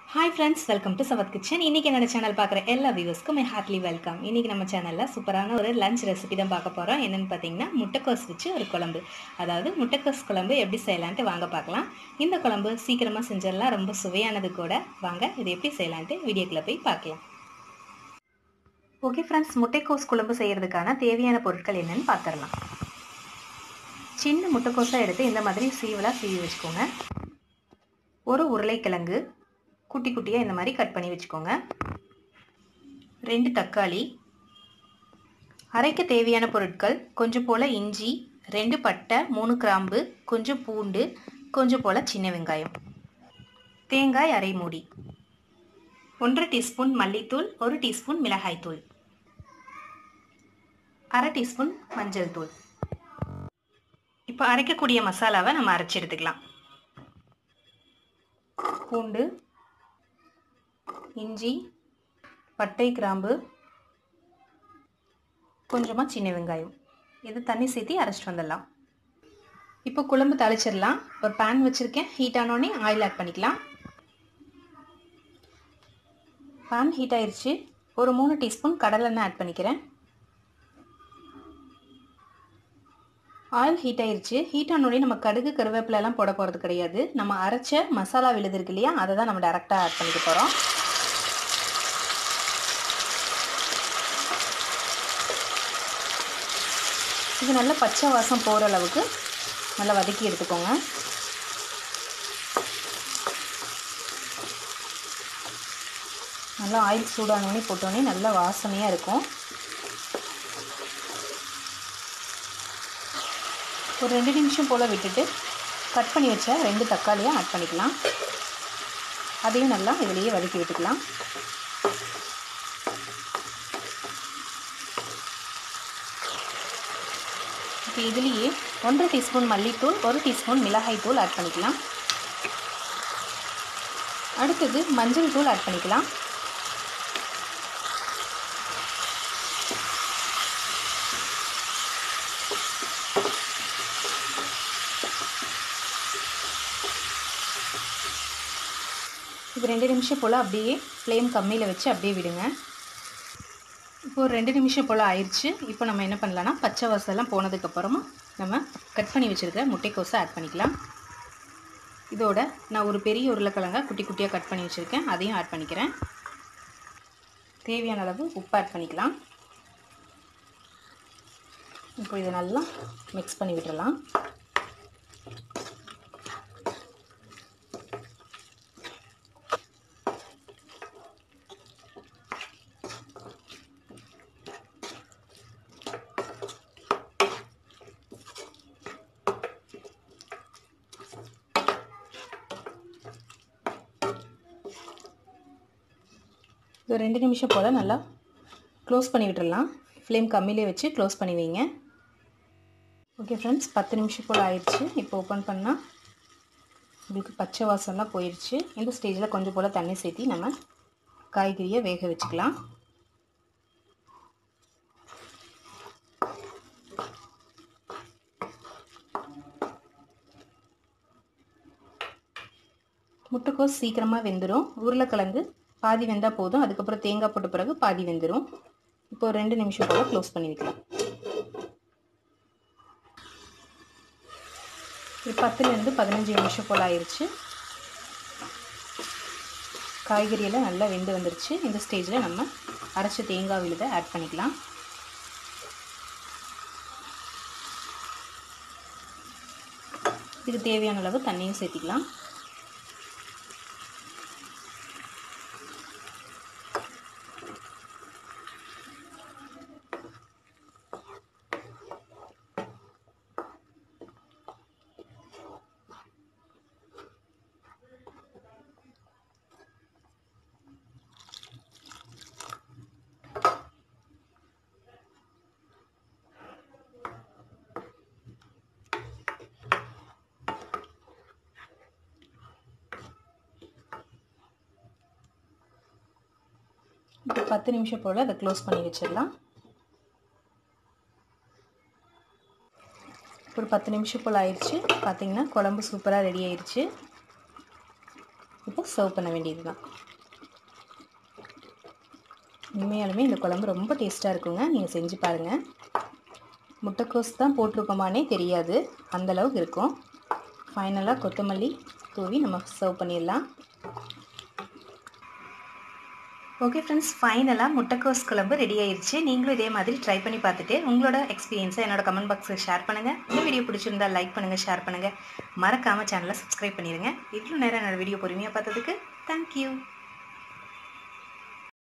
hi friends welcome to south kitchen இன்றைக்கி என்னோட channel பார்க்குற எல்லா வியூவர்ஸ்க்கும் மை ஹார்ட்லி வெல்கம் இன்றைக்கி நம்ம சேனலில் சூப்பரான ஒரு லஞ்ச் ரெசிபி தான் பார்க்க போகிறோம் என்னென்னு பார்த்தீங்கன்னா முட்டைக்கோஸ் வச்சு ஒரு குழம்பு அதாவது முட்டைக்கோஸ் குழம்பு எப்படி செய்யலான்ட்டு வாங்க பார்க்கலாம் இந்த குழம்பு சீக்கிரமாக செஞ்சிடலாம் ரொம்ப சுவையானது கூட வாங்க இது எப்படி செய்யலான்ட்டு வீடியோக்குள்ளே போய் பார்க்கலாம் ஓகே ஃப்ரெண்ட்ஸ் முட்டைக்கோஸ் குழம்பு செய்கிறதுக்கான தேவையான பொருட்கள் என்னென்னு பார்த்துடலாம் சின்ன முட்டைக்கோஸாக எடுத்து இந்த மாதிரி சீவலாக சீவி வச்சுக்கோங்க ஒரு உருளைக்கிழங்கு குட்டி குட்டியாக இந்த மாதிரி கட் பண்ணி வச்சுக்கோங்க ரெண்டு தக்காளி அரைக்க தேவையான பொருட்கள் கொஞ்சம் போல் இஞ்சி ரெண்டு பட்டை மூணு கிராம்பு கொஞ்சம் பூண்டு கொஞ்சம் போல் சின்ன வெங்காயம் தேங்காய் அரை மூடி ஒன்றரை டீஸ்பூன் மல்லித்தூள் ஒரு டீஸ்பூன் மிளகாய்த்தூள் அரை டீஸ்பூன் மஞ்சள் தூள் இப்போ அரைக்கக்கூடிய மசாலாவை நம்ம அரைச்சி எடுத்துக்கலாம் பூண்டு இஞ்சி பட்டை கிராம்பு கொஞ்சமாக சின்ன வெங்காயம் இது தண்ணி சேர்த்தி அரைச்சிட்டு வந்துடலாம் இப்போ குழம்பு தாளிச்சிடலாம் ஒரு பேன் வச்சுருக்கேன் ஹீட் ஆனோடனே ஆயில் ஆட் பண்ணிக்கலாம் பேன் ஹீட் ஆயிடுச்சு ஒரு மூணு டீஸ்பூன் கடலெண்ணெய் ஆட் பண்ணிக்கிறேன் ஆயில் ஹீட் ஆயிருச்சு ஹீட் ஆனோடனே நம்ம கடுகு கருவேப்பிலெல்லாம் போட போகிறது கிடையாது நம்ம அரைச்ச மசாலா விழுது இருக்கு இல்லையா அதை தான் நம்ம டேரெக்டாக ஆட் பண்ணிக்க போகிறோம் இது நல்லா பச்சை வாசம் போகிற அளவுக்கு நல்லா வதக்கி எடுத்துக்கோங்க நல்லா ஆயில் சூடானோடனே போட்டோன்னே நல்லா வாசனையாக இருக்கும் ஒரு ரெண்டு நிமிஷம் போல் விட்டுட்டு கட் பண்ணி வச்ச ரெண்டு தக்காளியை ஆட் பண்ணிக்கலாம் அதையும் நல்லா இதிலேயே வதக்கி விட்டுக்கலாம் இப்போ இதுலேயே ஒன்றரை டீஸ்பூன் மல்லித்தூள் ஒரு டீஸ்பூன் மிளகாய் தூள் ஆட் பண்ணிக்கலாம் அடுத்தது மஞ்சள் தூள் ஆட் பண்ணிக்கலாம் இப்போ ரெண்டு நிமிஷம் போல் அப்படியே ஃப்ளேம் கம்மியில் வச்சு அப்படியே விடுங்க இப்போ ஒரு ரெண்டு நிமிஷம் போல் ஆயிடுச்சு இப்போ நம்ம என்ன பண்ணலான்னா பச்சை வாசெல்லாம் போனதுக்கப்புறமா நம்ம கட் பண்ணி வச்சுருக்க முட்டைக்கோஸை ஆட் பண்ணிக்கலாம் இதோட நான் ஒரு பெரிய உருளைக்கிழங்க குட்டி குட்டியாக கட் பண்ணி வச்சுருக்கேன் அதையும் ஆட் பண்ணிக்கிறேன் தேவையான அளவு உப்பு ஆட் பண்ணிக்கலாம் இப்போ இதை நல்லா மிக்ஸ் பண்ணி விட்டுறலாம் ஒரு ரெண்டு நிமிஷம் போல் நல்லா க்ளோஸ் பண்ணி விட்டுடலாம் ஃப்ளேம் கம்மியிலே வச்சு க்ளோஸ் பண்ணி வைங்க ஓகே ஃப்ரெண்ட்ஸ் பத்து நிமிஷம் போல் ஆயிடுச்சு இப்போ ஓப்பன் பண்ணால் உங்களுக்கு பச்சை வாசம்லாம் போயிடுச்சு இந்த ஸ்டேஜில் கொஞ்சம் போல் தண்ணி சேர்த்தி நம்ம காய்கறியை வேக வச்சுக்கலாம் முட்டைக்கோஸ் சீக்கிரமாக வெந்துடும் உருளைக்கிழங்கு பாதி வெந்தால் போதும் அதுக்கப்புறம் தேங்காய் போட்ட பிறகு பாதி வெந்துடும் இப்போ ஒரு ரெண்டு நிமிஷம் போல் க்ளோஸ் பண்ணி வைக்கலாம் ஒரு பத்துலேருந்து பதினஞ்சு நிமிஷம் போல் ஆயிடுச்சு காய்கறியெல்லாம் நல்லா வெந்து வந்துருச்சு இந்த ஸ்டேஜில் நம்ம அரைச்ச தேங்காய் விழுதை ஆட் பண்ணிக்கலாம் இதுக்கு தேவையான அளவு தண்ணியும் சேர்த்திக்கலாம் இப்போ பத்து நிமிஷம் போல் அதை க்ளோஸ் பண்ணி வச்சிடலாம் ஒரு பத்து நிமிஷம் போல் ஆயிடுச்சு பார்த்தீங்கன்னா குழம்பு சூப்பராக ரெடி ஆயிடுச்சு இப்போ இப்போ சர்வ் பண்ண வேண்டியது தான் உண்மையாலுமே இந்த குழம்பு ரொம்ப டேஸ்ட்டாக இருக்குங்க நீங்கள் செஞ்சு பாருங்கள் முட்டைக்கோஸ் தான் போட்டிருக்கோமானே தெரியாது அந்தளவுக்கு இருக்கும் ஃபைனலாக கொத்தமல்லி தூவி நம்ம சர்வ் பண்ணிடலாம் ஓகே ஃப்ரெண்ட்ஸ் ஃபைனலாக முட்டைக்கோஸ் குழம்பு ரெடி ஆயிடுச்சு நீங்களும் இதே மாதிரி ட்ரை பண்ணி பார்த்துட்டு உங்களோட எக்ஸ்பீரியன்ஸை என்னோட கமெண்ட் பாக்ஸில் ஷேர் பண்ணுங்கள் இந்த வீடியோ பிடிச்சிருந்தா லைக் பண்ணுங்கள் ஷேர் பண்ணுங்கள் மறக்காமல் சேனலை சப்ஸ்கிரைப் பண்ணிடுங்க இவ்வளோ நேரம் என்னோட வீடியோ பொறுமையாக பார்த்ததுக்கு தேங்க்யூ